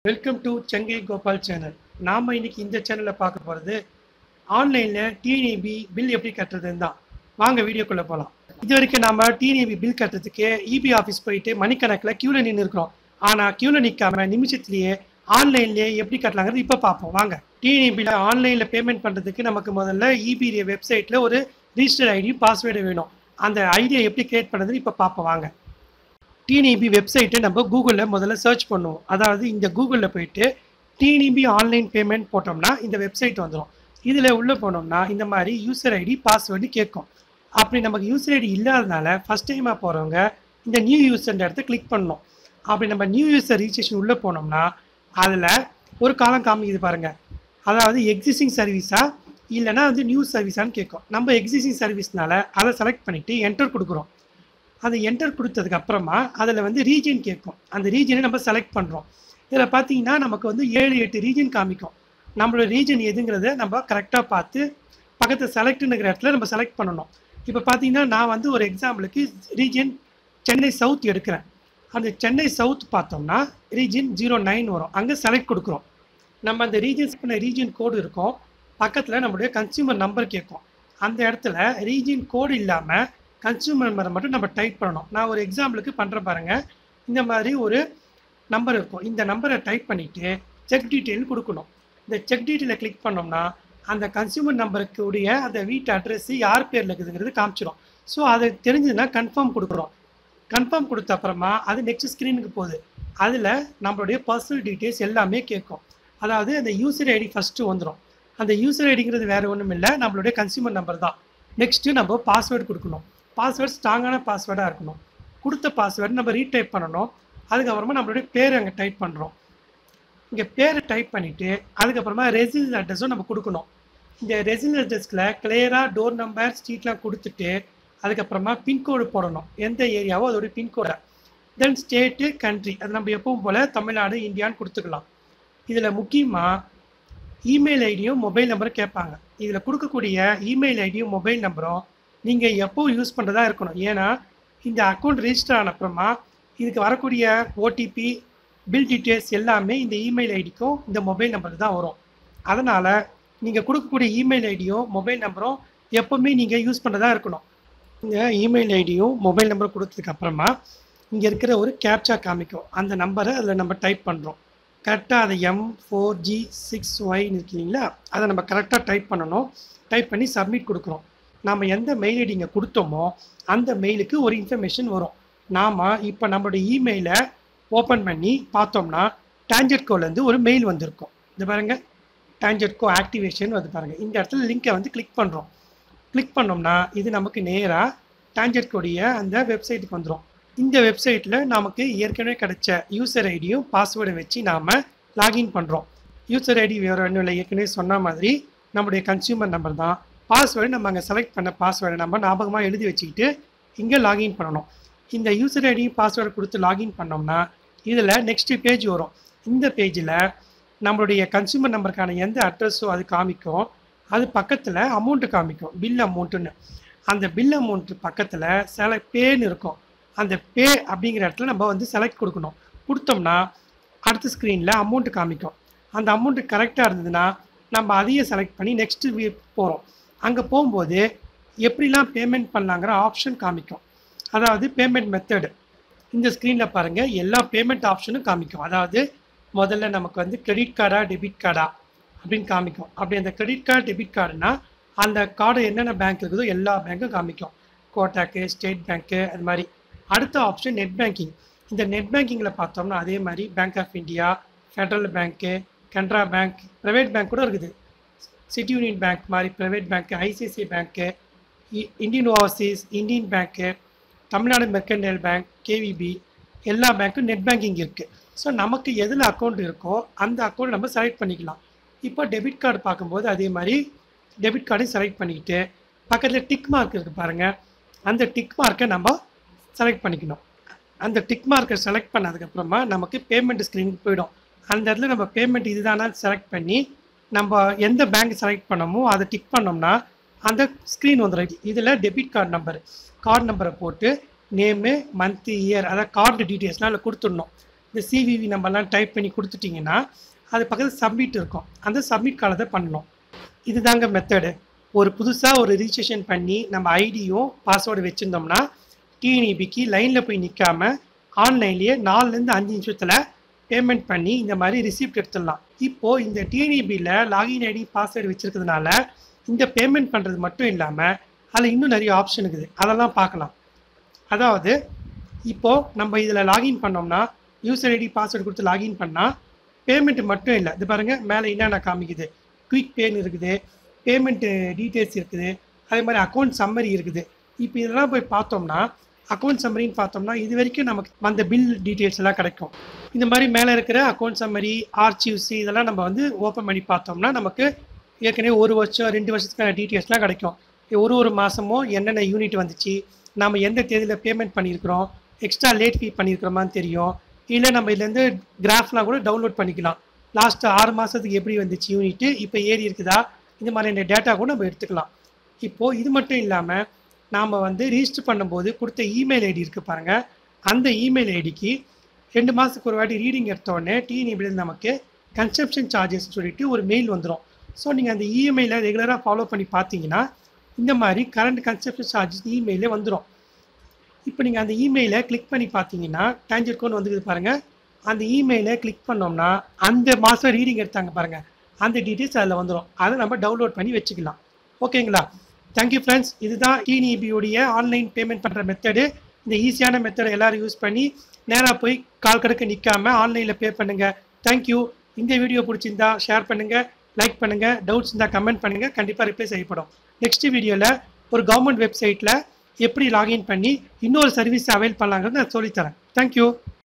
welcome to Chengai Gopal channel நாம இன்னைக்கு இந்த சேனலில் பார்க்க போகிறது ஆன்லைனில் டிஎன்ஏபி பில் எப்படி கட்டுறதுன்னு தான் வாங்க வீடியோக்குள்ளே போகலாம் இது வரைக்கும் நாம டிஎன்ஏபி பில் கட்டுறதுக்கு இபி ஆஃபீஸ் போயிட்டு மணிக்கணக்கில் க்யூவில் நின்று இருக்கிறோம் ஆனால் க்யூவில் நிற்காம நிமிஷத்துலேயே ஆன்லைன்லேயே எப்படி கட்டலாங்கிறது இப்போ பார்ப்போம் வாங்க டிஎன்ஏபியில் ஆன்லைனில் பேமெண்ட் பண்ணுறதுக்கு நமக்கு முதல்ல இபி வெப்சைட்டில் ஒரு ரிஜிஸ்டர் ஐடி பாஸ்வேர்டு வேணும் அந்த ஐடியை எப்படி கிரியேட் பண்ணுறதுன்னு இப்போ பார்ப்போம் வாங்க டிஎன்இபி வெப்சைட்டை நம்ம கூகுளில் முதல்ல சர்ச் பண்ணுவோம் அதாவது இந்த கூகுளில் போயிட்டு டிஎன்இபி ஆன்லைன் பேமெண்ட் போட்டோம்னா இந்த வெப்சைட் வந்துடும் இதில் உள்ளே போனோம்னா இந்த மாதிரி யூசர் ஐடி பாஸ்வேர்டு கேட்கும் அப்படி நமக்கு யூசர் ஐடி இல்லாதனால ஃபஸ்ட் டைமாக போகிறவங்க இந்த நியூ யூசர்ன்ற இடத்த கிளிக் பண்ணணும் அப்படி நம்ம நியூ யூசர் ரிஜிஸ்ட்ரேஷன் உள்ளே போனோம்னா அதில் ஒரு காலம் காமிக்குது பாருங்கள் அதாவது எக்ஸிஸ்டிங் சர்வீஸா இல்லைனா வந்து நியூ சர்வீஸான்னு கேட்கும் நம்ம எக்ஸிஸ்டிங் சர்வீஸ்னால அதை செலக்ட் பண்ணிவிட்டு என்டர் கொடுக்குறோம் அதை என்டர் கொடுத்ததுக்கு அப்புறமா அதில் வந்து ரீஜன் கேட்கும் அந்த ரீஜனை நம்ம செலக்ட் பண்ணுறோம் இதில் பார்த்தீங்கன்னா நமக்கு வந்து ஏழு எட்டு ரீஜன் காமிக்கும் நம்மளோட ரீஜன் எதுங்கிறத நம்ம கரெக்டாக பார்த்து பக்கத்தில் செலக்ட்னுங்கிற இடத்துல நம்ம செலக்ட் பண்ணணும் இப்போ பார்த்தீங்கன்னா நான் வந்து ஒரு எக்ஸாம்பிளுக்கு ரீஜன் சென்னை சவுத் எடுக்கிறேன் அந்த சென்னை சவுத் பார்த்தோம்னா ரீஜன் ஜீரோ நைன் வரும் அங்கே செலக்ட் கொடுக்குறோம் நம்ம அந்த ரீஜன்ஸ் பண்ண ரீஜன் கோடு இருக்கும் பக்கத்தில் நம்மளுடைய கன்சியூமர் நம்பர் கேட்கும் அந்த இடத்துல ரீஜன் கோடு இல்லாமல் கன்சியூமர் நம்பரை மட்டும் நம்ம டைப் பண்ணணும் நான் ஒரு எக்ஸாம்பிளுக்கு பண்ணுறேன் பாருங்கள் இந்த மாதிரி ஒரு நம்பர் இருக்கும் இந்த நம்பரை டைப் பண்ணிவிட்டு செக் டீட்டெயில் கொடுக்கணும் இந்த செக் டீட்டெயிலை கிளிக் பண்ணோம்னா அந்த கன்சியூமர் நம்பருக்கு உடைய அந்த வீட்டு அட்ரஸ் யார் பேரில் இருக்குதுங்கிறது காமிச்சிடும் ஸோ அது தெரிஞ்சதுன்னா கன்ஃபார்ம் கொடுக்குறோம் கன்ஃபார்ம் கொடுத்த அப்புறமா அது நெக்ஸ்ட் ஸ்க்ரீனுக்கு போகுது அதில் நம்மளுடைய பர்சனல் டீட்டெயில்ஸ் எல்லாமே கேட்கும் அதாவது அந்த யூசர் ஐடி ஃபஸ்ட்டு வந்துடும் அந்த யூசர் ஐடிங்கிறது வேறு ஒன்றும் இல்லை நம்மளுடைய கன்சியூமர் நம்பர் தான் நெக்ஸ்ட்டு நம்ம பாஸ்வேர்டு கொடுக்கணும் பாஸ்வேர்ட் ஸ்ட்ராங்கான பாஸ்வேர்டாக இருக்கணும் கொடுத்த பாஸ்வேர்டு நம்ம ரீடைப் பண்ணணும் அதுக்கப்புறமா நம்மளுடைய பேர் அங்கே டைப் பண்ணுறோம் இங்கே பேரை டைப் பண்ணிவிட்டு அதுக்கப்புறமா ரெசிடென்ஸ் அட்ரஸும் நம்ம கொடுக்கணும் இந்த ரெசிடென்ஸ் அட்ரஸில் கிளியராக டோர் நம்பர் ஸ்ட்ரீட்லாம் கொடுத்துட்டு அதுக்கப்புறமா பின்கோடு போடணும் எந்த ஏரியாவோ அதோடைய பின்கோடை தென் ஸ்டேட்டு கண்ட்ரி அது நம்ம எப்பவும் போல் தமிழ்நாடு இந்தியான்னு கொடுத்துக்கலாம் இதில் முக்கியமாக இமெயில் ஐடியும் மொபைல் நம்பரும் கேட்பாங்க இதில் கொடுக்கக்கூடிய இமெயில் ஐடியும் மொபைல் நம்பரும் நீங்கள் எப்போ யூஸ் பண்ணுறதா இருக்கணும் ஏன்னா இந்த அக்கௌண்ட் ரெஜிஸ்டர் ஆன அப்புறமா இதுக்கு வரக்கூடிய ஓடிபி பில் டீட்டெயில்ஸ் எல்லாமே இந்த இமெயில் ஐடிக்கும் இந்த மொபைல் நம்பருக்கு தான் வரும் அதனால் நீங்கள் கொடுக்கக்கூடிய இமெயில் ஐடியும் மொபைல் நம்பரும் எப்போவுமே நீங்கள் யூஸ் பண்ணுறதா இருக்கணும் இந்த இமெயில் ஐடியும் மொபைல் நம்பரும் கொடுத்ததுக்கு அப்புறமா இங்கே இருக்கிற ஒரு கேப்சா காமிக்கும் அந்த நம்பரை அதில் நம்ம டைப் பண்ணுறோம் கரெக்டாக அதை எம் ஃபோர் ஜி சிக்ஸ் ஒய்னு இருக்கு இல்லைங்களா அதை நம்ம கரெக்டாக டைப் பண்ணணும் டைப் பண்ணி சப்மிட் கொடுக்குறோம் நம்ம எந்த மெயில் ஐடி இங்கே கொடுத்தோமோ அந்த மெயிலுக்கு ஒரு இன்ஃபர்மேஷன் வரும் நாம் இப்போ நம்மளுடைய இமெயிலை ஓப்பன் பண்ணி பார்த்தோம்னா டான்ஜெட்கோலேருந்து ஒரு மெயில் வந்திருக்கும் இந்த பாருங்கள் டான்ஜெட்கோ ஆக்டிவேஷன் வந்து பாருங்கள் இந்த இடத்துல லிங்கை வந்து கிளிக் பண்ணுறோம் கிளிக் பண்ணோம்னா இது நமக்கு நேராக டான்ஜெட்கோடைய அந்த வெப்சைட்டுக்கு வந்துடும் இந்த வெப்சைட்டில் நமக்கு ஏற்கனவே கிடைச்ச யூசர் ஐடியும் பாஸ்வேர்டை வச்சு நாம் லாகின் பண்ணுறோம் யூசர் ஐடி வேறு ஒன்றும் இல்லை ஏற்கனவே சொன்ன மாதிரி நம்முடைய கன்சியூமர் நம்பர் தான் பாஸ்வேர்டு நம்ம அங்கே செலக்ட் பண்ண பாஸ்வேர்டை நம்ம ஞாபகமாக எழுதி வச்சுக்கிட்டு இங்கே லாகின் பண்ணணும் இந்த யூசர் ஐடி பாஸ்வேர்டு கொடுத்து லாகின் பண்ணோம்னா இதில் நெக்ஸ்ட்டு பேஜ் வரும் இந்த பேஜில் நம்மளுடைய கன்சியூமர் நம்பருக்கான எந்த அட்ரஸோ அது காமிக்கும் அது பக்கத்தில் அமௌண்ட்டு காமிக்கும் பில் அமௌண்ட்டுன்னு அந்த பில் அமௌண்ட்டு பக்கத்தில் சில பேன்னு இருக்கும் அந்த பே அப்படிங்கிற இடத்துல நம்ம வந்து செலக்ட் கொடுக்கணும் கொடுத்தோம்னா அடுத்த ஸ்க்ரீனில் அமௌண்ட்டு காமிக்கும் அந்த அமௌண்ட்டு கரெக்டாக இருந்ததுன்னா நம்ம அதையே செலக்ட் பண்ணி நெக்ஸ்ட்டு போகிறோம் அங்கே போகும்போது எப்படிலாம் பேமெண்ட் பண்ணலாங்கிற ஆப்ஷன் காமிக்கும் அதாவது பேமெண்ட் மெத்தடு இந்த ஸ்க்ரீனில் பாருங்கள் எல்லா பேமெண்ட் ஆப்ஷனும் காமிக்கும் அதாவது முதல்ல நமக்கு வந்து கிரெடிட் கார்டா டெபிட் கார்டா அப்படின்னு காமிக்கும் அப்படி அந்த கிரெடிட் கார்டு டெபிட் கார்டுனா அந்த கார்டு என்னென்ன பேங்க் இருக்குதோ எல்லா பேங்க்கும் காமிக்கும் கோட்டாக்கு ஸ்டேட் பேங்க்கு அது மாதிரி அடுத்த ஆப்ஷன் நெட் பேங்கிங் இந்த நெட் பேங்கிங்கில் பார்த்தோம்னா அதே மாதிரி Bank of India Federal bank Canara bank private bank கூட இருக்குது சிட்டி யூனியன் பேங்க் மாதிரி private bank ICICI bank Indian Overseas Indian bank Tamil Nadu mercantile bank KVB எல்லா பேங்க்கும் நெட் பேங்கிங் இருக்குது ஸோ நமக்கு எதில் அக்கௌண்ட் இருக்கோ அந்த அக்கௌண்ட் நம்ம செலக்ட் பண்ணிக்கலாம் இப்போ டெபிட் கார்டு பார்க்கும்போது அதே மாதிரி டெபிட் கார்டையும் செலக்ட் பண்ணிக்கிட்டு பக்கத்தில் டிக் மார்க் இருக்குது பாருங்கள் அந்த டிக் மார்க்கை நம்ம செலக்ட் பண்ணிக்கணும் அந்த டிக் மார்க்கை செலக்ட் பண்ணதுக்கப்புறமா நமக்கு பேமெண்ட் ஸ்க்ரீனுக்கு போயிடும் அந்த இடத்துல நம்ம பேமெண்ட் இதுதானா செலக்ட் பண்ணி நம்ம எந்த பேங்க் செலக்ட் பண்ணமோ அதை டிக் பண்ணோம்னா அந்த ஸ்க்ரீன் வந்துடும் இதில் டெபிட் கார்டு நம்பர் கார்டு நம்பரை போட்டு நேமு மந்த்து இயர் அதாவது கார்டு டீட்டெயில்ஸ்லாம் அதில் கொடுத்துடணும் இந்த சிவிவி நம்பர்லாம் டைப் பண்ணி கொடுத்துட்டிங்கன்னா அது பக்கத்தில் சப்மிட் இருக்கும் அந்த சப்மிட் காலத்தை பண்ணணும் இதுதாங்க மெத்தடு ஒரு புதுசாக ஒரு ரிஜிஸ்ட்ரேஷன் பண்ணி நம்ம ஐடியும் பாஸ்வேர்டு வச்சுருந்தோம்னா டிஎன்இபிக்கு லைனில் போய் நிற்காம ஆன்லைன்லேயே நாலுலேருந்து அஞ்சு நிமிஷத்தில் பேமெண்ட் பண்ணி இந்த மாதிரி ரிசிப்ட் எடுத்துடலாம் இப்போது இந்த டிஎன்இபியில் லாகின் ஐடி பாஸ்வேர்டு வச்சுருக்கிறதுனால இந்த பேமெண்ட் பண்ணுறது மட்டும் இல்லாமல் அதில் இன்னும் நிறைய ஆப்ஷன் இருக்குது அதெல்லாம் பார்க்கலாம் அதாவது இப்போது நம்ம இதில் லாகின் பண்ணோம்னா யூசர் ஐடி பாஸ்வேர்டு கொடுத்து லாகின் பண்ணால் பேமெண்ட் மட்டும் இல்லை இது பாருங்கள் மேலே என்னென்ன காமிக்குது குயிக் பேன்னு இருக்குது பேமெண்ட்டு டீட்டெயில்ஸ் இருக்குது அதே மாதிரி அக்கௌண்ட் சம்மரி இருக்குது இப்போ இதெல்லாம் போய் பார்த்தோம்னா அக்கௌண்ட் சம்மரின்னு பார்த்தோம்னா இது வரைக்கும் நமக்கு வந்த பில் டீட்டெயில்ஸ் எல்லாம் கிடைக்கும் இந்த மாதிரி மேலே இருக்கிற அக்கௌண்ட் சம்மரி ஆர்ச்சிவ்ஸ் இதெல்லாம் நம்ம வந்து ஓப்பன் பண்ணி பார்த்தோம்னா நமக்கு ஏற்கனவே ஒரு வருஷம் ரெண்டு வருஷத்துக்கான டீட்டெயில்ஸ்லாம் கிடைக்கும் ஒரு ஒரு மாதமும் என்னென்ன யூனிட் வந்துச்சு நம்ம எந்த தேதியில் பேமெண்ட் பண்ணியிருக்கிறோம் எக்ஸ்ட்ரா லேட் ஃபீ பண்ணியிருக்கிறோமான்னு தெரியும் இல்லை நம்ம இதுலேருந்து கிராஃப்லாம் கூட டவுன்லோட் பண்ணிக்கலாம் லாஸ்ட்டு ஆறு மாதத்துக்கு எப்படி வந்துச்சு யூனிட்டு இப்போ ஏறி இருக்குதா இந்த மாதிரியான டேட்டா கூட நம்ம எடுத்துக்கலாம் இப்போது இது மட்டும் இல்லாமல் நாம் வந்து ரிஜிஸ்டர் பண்ணும்போது கொடுத்த இமெயில் ஐடி இருக்குது பாருங்கள் அந்த இமெயில் ஐடிக்கு ரெண்டு மாதத்துக்கு ஒரு வாட்டி ரீடிங் எடுத்தோடனே டிஎன்இபியில் நமக்கு கன்சப்ஷன் சார்ஜஸ் சொல்லிட்டு ஒரு மெயில் வந்துடும் ஸோ நீங்கள் அந்த இமெயிலை ரெகுலராக ஃபாலோ பண்ணி பார்த்தீங்கன்னா இந்த மாதிரி கரண்ட் கன்சப்ஷன் சார்ஜஸ் இமெயிலே வந்துடும் இப்போ நீங்கள் அந்த இமெயிலை கிளிக் பண்ணி பார்த்தீங்கன்னா டேஞ்சர் கோன் வந்துக்குது பாருங்கள் அந்த இமெயிலை கிளிக் பண்ணோம்னா அந்த மாதம் ரீடிங் எடுத்தாங்க பாருங்கள் அந்த டீட்டெயில்ஸ் அதில் வந்துடும் அதை நம்ம டவுன்லோட் பண்ணி வச்சுக்கலாம் ஓகேங்களா தேங்க்யூ ஃப்ரெண்ட்ஸ் இதுதான் டிஎன்இபியுடைய ஆன்லைன் பேமெண்ட் பண்ணுற மெத்தடு இந்த ஈஸியான மெத்தடை எல்லோரும் யூஸ் பண்ணி நேராக போய் கால் கடுக்க நிற்காம ஆன்லைனில் பே பண்ணுங்கள் தேங்க்யூ இந்த வீடியோ பிடிச்சிருந்தா ஷேர் பண்ணுங்கள் லைக் பண்ணுங்கள் டவுட்ஸ் இருந்தால் கமெண்ட் பண்ணுங்கள் கண்டிப்பாக ரிப்ளை செய்யப்படும் நெக்ஸ்ட் வீடியோவில் ஒரு கவர்மெண்ட் வெப்சைட்டில் எப்படி லாகின் பண்ணி இன்னொரு சர்வீஸ் அவைல் பண்ணலாங்கிறது நான் சொல்லித்தரேன் தேங்க்யூ